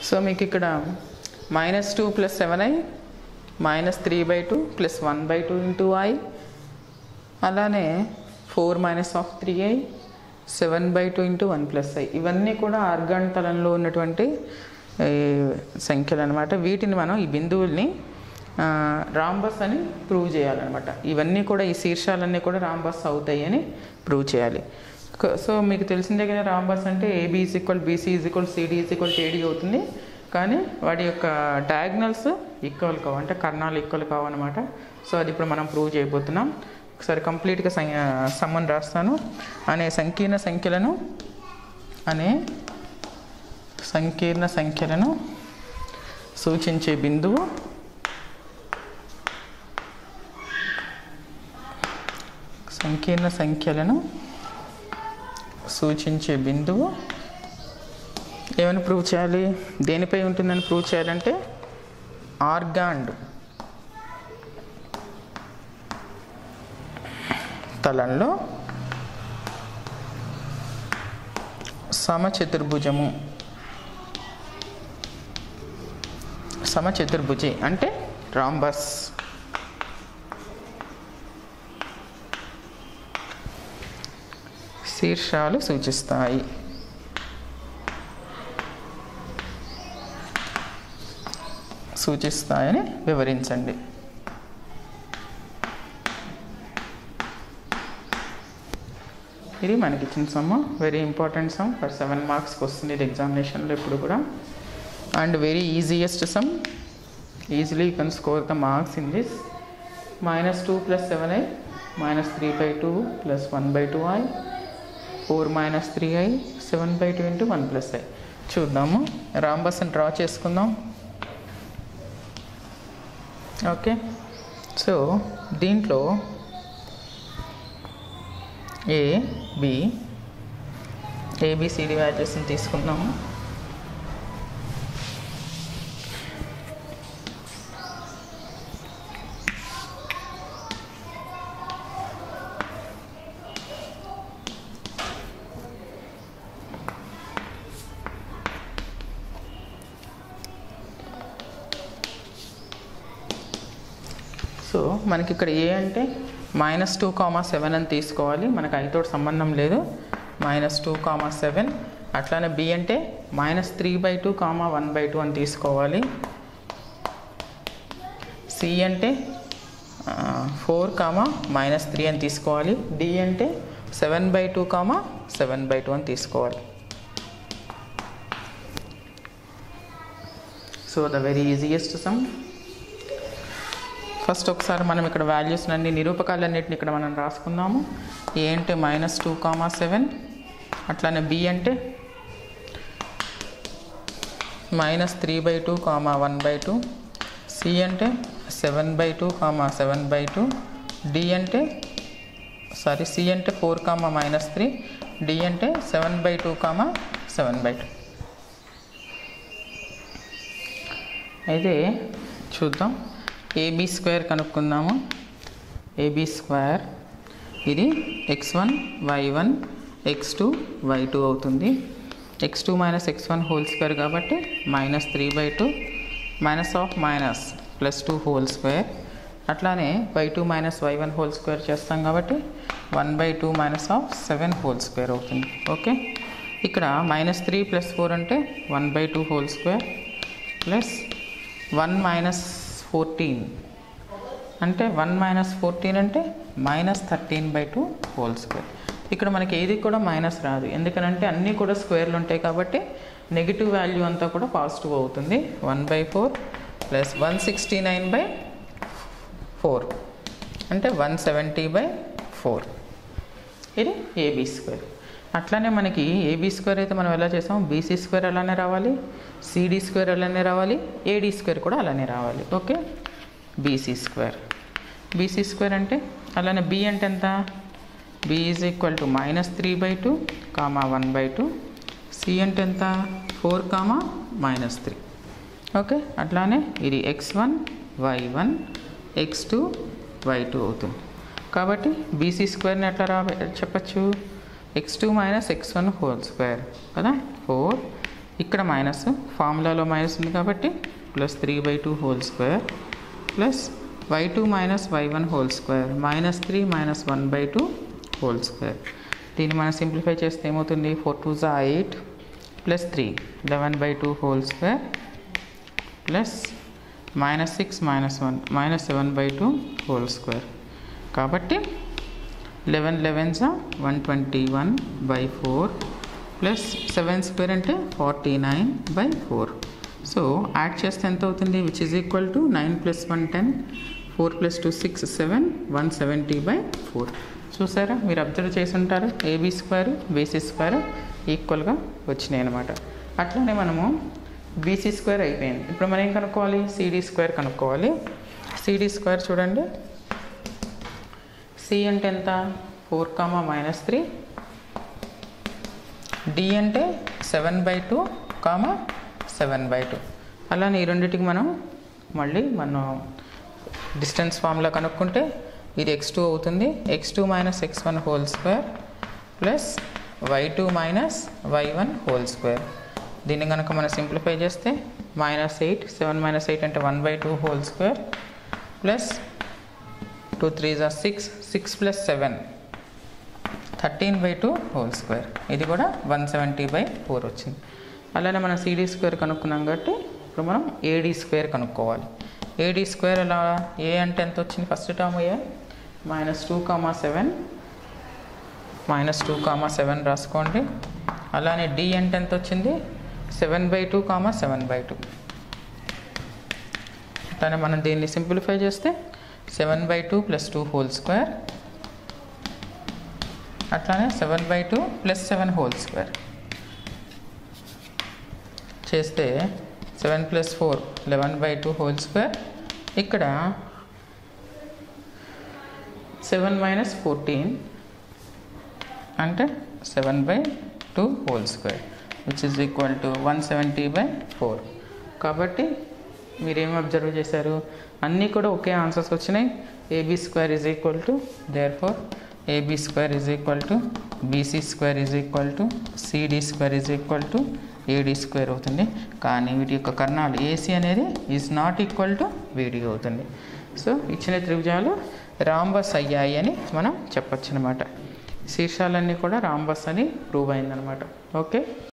so మీకు ఇక్కడ minus two plus seven I minus three by two plus one by two into I అలానే four minus of three I seven by two into one plus I ఇవన్నీ కూడా organ తలంలో ఉన్నటువంటి ఏ, సంఖ్యలు అనమాట వీటిని మనం ఈ బిందువుల్ని ఆ, రాంబస్ అని ప్రూవ్ చేయాలన్నమాట ఇవన్నీ కూడా ఈ శీర్షాలన్నీ కూడా రాంబస్ అవుతాయి అని ప్రూవ్ చేయాలి క- సో మీకు తెలిసిందే కదా రాంబస్ అంటే AB is equal BC is equal CD is equal AD అవుతుంది కానీ వాటి యొక్క డయాగ్నల్స్ ఈక్వల్ కావు అంటే కర్ణాలు ఈక్వల్ కావు అనమాట సో అది ఇప్పుడు మనం ప్రూవ్ చేయబోతున్నాం ఒకసారి కంప్లీట్గా సమ్మన్ రాస్తాను అనే సంకీర్ణ సంఖ్యలను అనే సంకీర్ణ సంఖ్యలను సూచించే బిందువు సంకీర్ణ సంఖ్యలను సూచించే బిందువు ఏమని ప్రూవ్ చేయాలి దేనిపై ఉంటుందని ప్రూవ్ చేయాలంటే ఆర్గాండ్ తలంలో సమచతుర్భుజము సమచతుర్భుజి అంటే రాంబస్ శీర్షాలు సూచిస్తాయి సూచిస్తాయని వివరించండి ఇది మనకి ఇచ్చిన sum very important sum for seven మార్క్స్కి వస్తుంది ఇది ఎగ్జామినేషన్లో ఇప్పుడు కూడా and very easiest sum easily you can score the marks in this minus two plus seven I minus three by two plus one by two I four minus three I seven by two into one plus I చూద్దాము రాంబస్ని draw చేసుకుందాం okay so దీంట్లో A B A B C D వాల్యూస్ని తీసుకుందాము so మనకి ఇక్కడ ఏ అంటే minus two comma seven అని తీసుకోవాలి మనకు ఐతో సంబంధం లేదు మైనస్ టూ కామా సెవెన్ అట్లానే బి అంటే minus three by two comma one by two అని తీసుకోవాలి సి అంటే ఫోర్ కామా మైనస్ త్రీ అని తీసుకోవాలి డి అంటే seven by two comma seven by two అని తీసుకోవాలి so the very easiest sum first ఒకసారి మనం ఇక్కడ వాల్యూస్ అన్ని నిరూపకాలన్నిటిని ఇక్కడ మనం రాసుకుందాము ఏ అంటే మైనస్ టూ కామా సెవెన్ అట్లానే బి అంటే minus three by two comma one by two C అంటే seven by two comma seven by two D అంటే సారీ సి అంటే four comma minus three D అంటే seven by two comma seven by two అయితే చూద్దాం AB square కనుక్కుందాము AB square ఇది x one y one x two y two అవుతుంది x two minus x one whole square కాబట్టి minus three by two minus of minus plus two whole square అట్లానే y two minus y one whole square చేస్తాం కాబట్టి one by two minus of seven whole square అవుతుంది okay ఇక్కడ minus three plus four అంటే one by two whole square plus one minus fourteen అంటే one minus fourteen అంటే minus thirteen by two whole square ఇక్కడ మనకి ఏది కూడా minus రాదు ఎందుకనంటే అన్నీ కూడా స్క్వేర్లు ఉంటాయి కాబట్టి నెగిటివ్ వాల్యూ అంతా కూడా పాజిటివ్ అవుతుంది one by four plus one sixty nine by four అంటే వన్ సెవెంటీ బై ఫోర్ ఇది ఏబీ స్క్వేర్ అట్లానే మనకి ఏబీ స్క్వేర్ అయితే మనం ఎలా చేసాం బీసీ స్క్వేర్ అలానే రావాలి సిడి స్క్వేర్ అలానే రావాలి ఏడీ స్క్వేర్ కూడా అలానే రావాలి okay BC square BC square అంటే అలానే బి అంటే ఎంత B is equal to minus three by two comma one by two C అంటే ఎంత four comma minus three okay అట్లానే ఇది x one y one x two y two అవుతుంది కాబట్టి బీసీ స్క్వేర్ని ఎట్లా రా చెప్పచ్చు x two minus x one whole square కదా ఫోర్ ఇక్కడ మైనస్ ఫార్ములాలో మైనస్ ఉంది కాబట్టి plus three by two whole square plus y two minus y one whole square minus three minus one by two whole square దీన్ని మనం simplify చేస్తే ఏమవుతుంది four two జా eight plus three eleven by two whole square plus minus six minus one minus seven by two whole square కాబట్టి eleven లెవెన్సా one twenty one by four plus seven square అంటే forty nine by four so add చేస్తే ఎంత అవుతుంది which is equal to nine plus one ten four plus two six seven one seventy by four చూసారా మీరు observe చేసి ఉంటారు AB square BC square ఈక్వల్గా వచ్చినాయి అనమాట అట్లనే మనము బీసీ స్క్వేర్ అయిపోయింది ఇప్పుడు మనం ఏం కనుక్కోవాలి సిడీ స్క్వేర్ కనుక్కోవాలి సిడీ స్క్వేర్ చూడండి సి అంటే ఎంత four comma minus three D అంటే seven by two comma seven by two అలానే ఈ రెండింటికి మనం మళ్ళీ మనం డిస్టెన్స్ ఫామ్లో కనుక్కుంటే ఇది ఎక్స్ టూ అవుతుంది x two minus x one whole square plus y two minus y one whole square దీన్ని కనుక మనం సింప్లిఫై చేస్తే minus eight seven minus eight అంటే one by two whole square plus two three జా six six plus seven thirteen by two whole square ఇది కూడా one seventy by four వచ్చింది అలానే మనం సిడీ స్క్వేర్ కనుక్కున్నాం కాబట్టి ఇప్పుడు మనం ఏడీ స్క్వేర్ కనుక్కోవాలి ఏడీ స్క్వేర్ ఎలా ఏ అంటే ఎంత వచ్చింది first term A minus two comma seven minus two comma seven రాసుకోండి అలానే డి అంటే ఎంత వచ్చింది seven by two comma seven by two అట్లానే మనం దీన్ని సింప్లిఫై చేస్తే seven by two plus two whole square అట్లానే seven by two plus seven whole square చేస్తే seven plus four eleven by two whole square ఇక్కడ సెవెన్ మైనస్ ఫోర్టీన్ అంటే seven by two whole square which is equal to one seventy by four కాబట్టి మీరేం observe చేశారు అన్నీ కూడా ఒకే answers వచ్చినాయి AB square is equal to therefore AB square is equal to BC square is equal to CD square is equal to AD square అవుతుంది కానీ వీటి యొక్క కర్ణాలు ఏసీ అనేది is not equal to BD అవుతుంది so ఇచ్చిన త్రిభుజాలు rhombus అయ్యాయి అని మనం చెప్పొచ్చు అనమాట శీర్షాలన్నీ కూడా రాంబస్ అని ప్రూవ్ అయిందనమాట ఓకే